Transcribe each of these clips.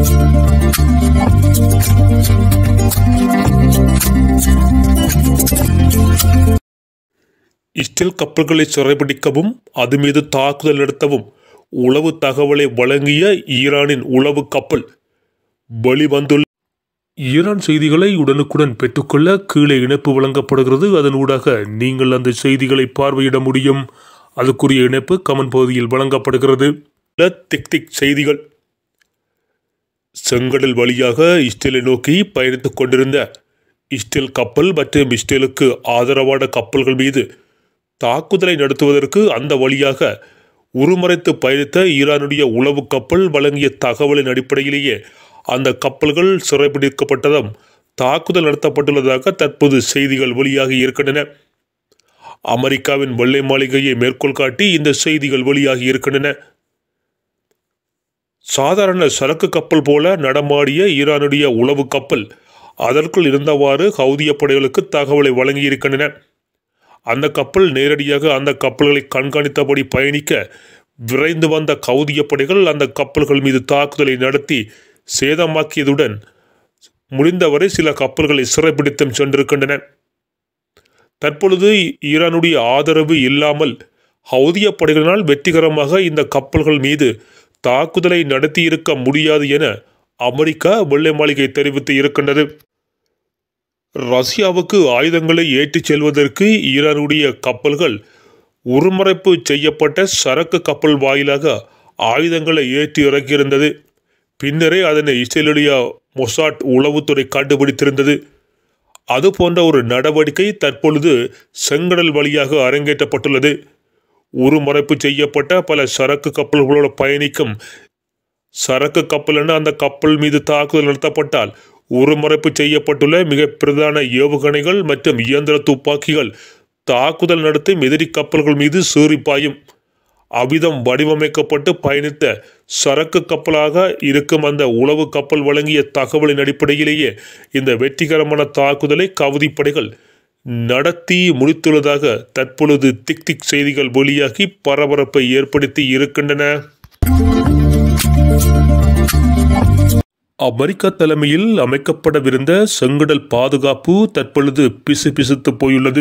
Israel கப்பல்களை சிறைபிடிக்கவும் அது மீது தாக்குதல் நடத்தவும் உளவு தகவலை வழங்கிய ஈரானின் உளவு கப்பல் வெளிவந்துள்ள ஈரான் செய்திகளை உடனுக்குடன் பெற்றுக்கொள்ள கீழே இணைப்பு வழங்கப்படுகிறது அதன் ஊடாக நீங்கள் அந்த செய்திகளை பார்வையிட முடியும் அதுக்குரிய இணைப்பு கமெண்ட் பகுதியில் வழங்கப்படுகிறது திக் திக் செய்திகள் செங்கடல் வழியாக இஸ்ரேலை நோக்கி பயணித்துக் கொண்டிருந்த இஸ்ரேல் கப்பல் மற்றும் இஸ்ரேலுக்கு ஆதரவான கப்பல்கள் மீது தாக்குதலை நடத்துவதற்கு அந்த வழியாக உருமறைத்து பயணித்த ஈரானுடைய உளவு கப்பல் வழங்கிய தகவலின் அடிப்படையிலேயே அந்த கப்பல்கள் சிறைபிடிக்கப்பட்டதும் தாக்குதல் நடத்தப்பட்டுள்ளதாக தற்போது செய்திகள் வெளியாகி இருக்கின்றன அமெரிக்காவின் வெள்ளை மாளிகையை மேற்கோள் காட்டி இந்த செய்திகள் வெளியாகி இருக்கின்றன சாதாரண சரக்கு கப்பல் போல நடமாடிய ஈரானுடைய உளவு கப்பல் அதற்குள் இருந்தவாறு ஹவுதிய படைகளுக்கு தகவலை வழங்கியிருக்கின்றன அந்த கப்பல் நேரடியாக அந்த கப்பல்களை கண்காணித்தபடி பயணிக்க விரைந்து வந்த கவுதிய படைகள் அந்த கப்பல்கள் மீது தாக்குதலை நடத்தி சேதமாக்கியதுடன் முடிந்தவரை சில கப்பல்களை சிறைப்பிடித்தும் சென்றிருக்கின்றன தற்பொழுது ஈரானுடைய ஆதரவு இல்லாமல் ஹவுதிய படைகளினால் வெற்றிகரமாக இந்த கப்பல்கள் மீது தாக்குதலை நடத்தியிருக்க முடியாது என அமெரிக்கா வெள்ளை மாளிகை தெரிவித்து இருக்கின்றது ரஷ்யாவுக்கு ஆயுதங்களை ஏற்றிச் செல்வதற்கு ஈரானுடைய கப்பல்கள் உருமறைப்பு செய்யப்பட்ட சரக்கு கப்பல் வாயிலாக ஆயுதங்களை ஏற்றி இறக்கியிருந்தது பின்னரே அதனை இஸ்ரேலுடைய மொசாட் உளவுத்துறை கண்டுபிடித்திருந்தது அது போன்ற ஒரு நடவடிக்கை தற்பொழுது செங்கடல் வழியாக அரங்கேற்றப்பட்டுள்ளது உருமறைப்பு செய்யப்பட்ட பல சரக்கு கப்பல்களோடு பயணிக்கும் சரக்கு கப்பல் என அந்த கப்பல் மீது தாக்குதல் நடத்தப்பட்டால் உருமறைப்பு செய்யப்பட்டுள்ள மிக பிரதான ஏவுகணைகள் மற்றும் இயந்திர துப்பாக்கிகள் தாக்குதல் நடத்தும் எதிரி கப்பல்கள் மீது சீறி பாயும் அவ்விதம் வடிவமைக்கப்பட்டு பயணித்த சரக்கு கப்பலாக இருக்கும் அந்த உளவு கப்பல் வழங்கிய தகவலின் அடிப்படையிலேயே இந்த வெற்றிகரமான தாக்குதலை கவுதி படைகள் நடத்தி முடித்துள்ளதாக தற்பொழுது திக் திக் செய்திகள் வெளியாகி பரபரப்பை ஏற்படுத்தி இருக்கின்றன அமெரிக்கா தலைமையில் அமைக்கப்படவிருந்த செங்கடல் பாதுகாப்பு தற்பொழுது பிசு பிசுத்து போயுள்ளது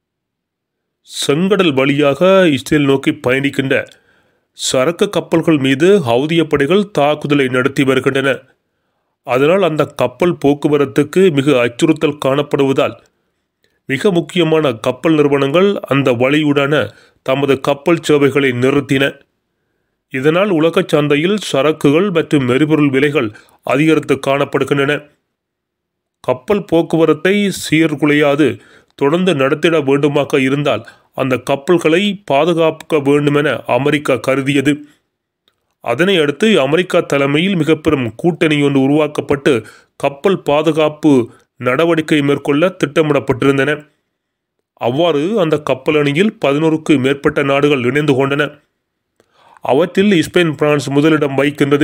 செங்கடல் வழியாக இஸ்ரேல் நோக்கி பயணிக்கின்ற சரக்கு கப்பல்கள் மீது ஹவுதிய படைகள் தாக்குதலை நடத்தி வருகின்றன அதனால் அந்த கப்பல் போக்குவரத்துக்கு மிக அச்சுறுத்தல் காணப்படுவதால் மிக முக்கியமான கப்பல் நிறுவனங்கள் அந்த வழியுடான தமது கப்பல் சேவைகளை நிறுத்தின இதனால் உலகச் சந்தையில் சரக்குகள் மற்றும் எரிபொருள் விலைகள் அதிகரித்து காணப்படுகின்றன கப்பல் போக்குவரத்தை சீர்குலையாது தொடர்ந்து நடத்திட வேண்டுமாக இருந்தால் அந்த கப்பல்களை பாதுகாக்க வேண்டுமென அமெரிக்கா கருதியது அதனை அடுத்து அமெரிக்கா தலைமையில் மிக பெரும் கூட்டணி ஒன்று உருவாக்கப்பட்டு கப்பல் பாதுகாப்பு நடவடிக்கை மேற்கொள்ள திட்டமிடப்பட்டிருந்தன அவ்வாறு அந்த கப்பல் அணியில் பதினோருக்கு மேற்பட்ட நாடுகள் இணைந்து கொண்டன அவற்றில் ஸ்பெயின் பிரான்ஸ் முதலிடம் வகிக்கின்றது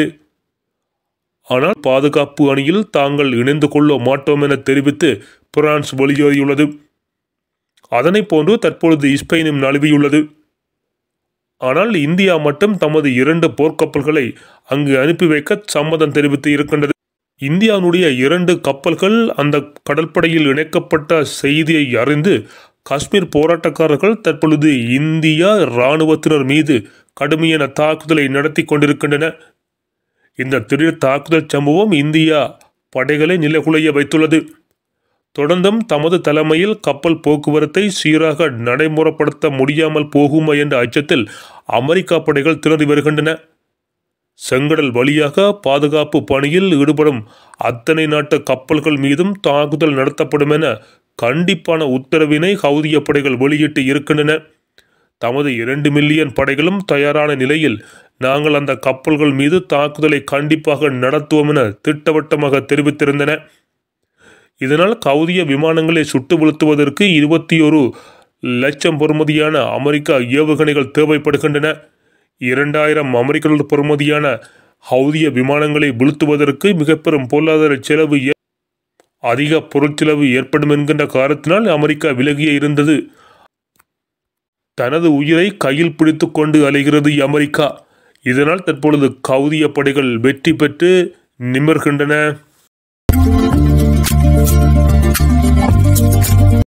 ஆனால் பாதுகாப்பு அணியில் தாங்கள் இணைந்து கொள்ள மாட்டோம் என தெரிவித்து பிரான்ஸ் வெளியேறியுள்ளது அதனை போன்று தற்பொழுது ஸ்பெயினும் நழுவியுள்ளது ஆனால் இந்தியா மட்டும் தமது இரண்டு போர்க்கப்பல்களை அங்கு அனுப்பி வைக்க சம்மதம் தெரிவித்து இருக்கின்றது இந்தியாவுடைய இரண்டு கப்பல்கள் அந்த கடற்படையில் இணைக்கப்பட்ட செய்தியை அறிந்து காஷ்மீர் போராட்டக்காரர்கள் தற்பொழுது இந்தியா இராணுவத்தினர் மீது கடுமையான தாக்குதலை நடத்தி கொண்டிருக்கின்றன இந்த திடீர் தாக்குதல் சம்பவம் இந்தியா படைகளை நிலகுலைய வைத்துள்ளது தொடர்ந்தும் தமது தலைமையில் கப்பல் போக்குவரத்தை சீராக நடைமுறைப்படுத்த முடியாமல் போகுமா என்ற அச்சத்தில் அமெரிக்கா படைகள் திணறி வருகின்றன செங்கடல் வழியாக பாதுகாப்பு பணியில் ஈடுபடும் அத்தனை நாட்டு கப்பல்கள் மீதும் தாக்குதல் நடத்தப்படும் என கண்டிப்பான உத்தரவினை ஹவுதிய படைகள் வெளியிட்டு இருக்கின்றன தமது இரண்டு மில்லியன் படைகளும் தயாரான நிலையில் நாங்கள் அந்த கப்பல்கள் மீது தாக்குதலை கண்டிப்பாக நடத்துவோம் என திட்டவட்டமாக தெரிவித்திருந்தன இதனால் கவுதிய விமானங்களை சுட்டு வீழ்த்துவதற்கு இருபத்தி ஒரு லட்சம் பொறுமதியான அமெரிக்கா ஏவுகணைகள் தேவைப்படுகின்றன இரண்டாயிரம் அமெரிக்க டாலர் பொறுமதியான ஹவுதிய விமானங்களை வீழ்த்துவதற்கு மிக பெரும் பொருளாதார செலவு ஏ- அதிக பொருட்செலவு ஏற்படும் என்கின்ற காரணத்தினால் அமெரிக்கா விலகியே இருந்தது தனது உயிரை கையில் பிடித்து கொண்டு அலைகிறது அமெரிக்கா இதனால் தற்பொழுது கவுதிய படைகள் வெற்றி பெற்று நிமிர்கின்றன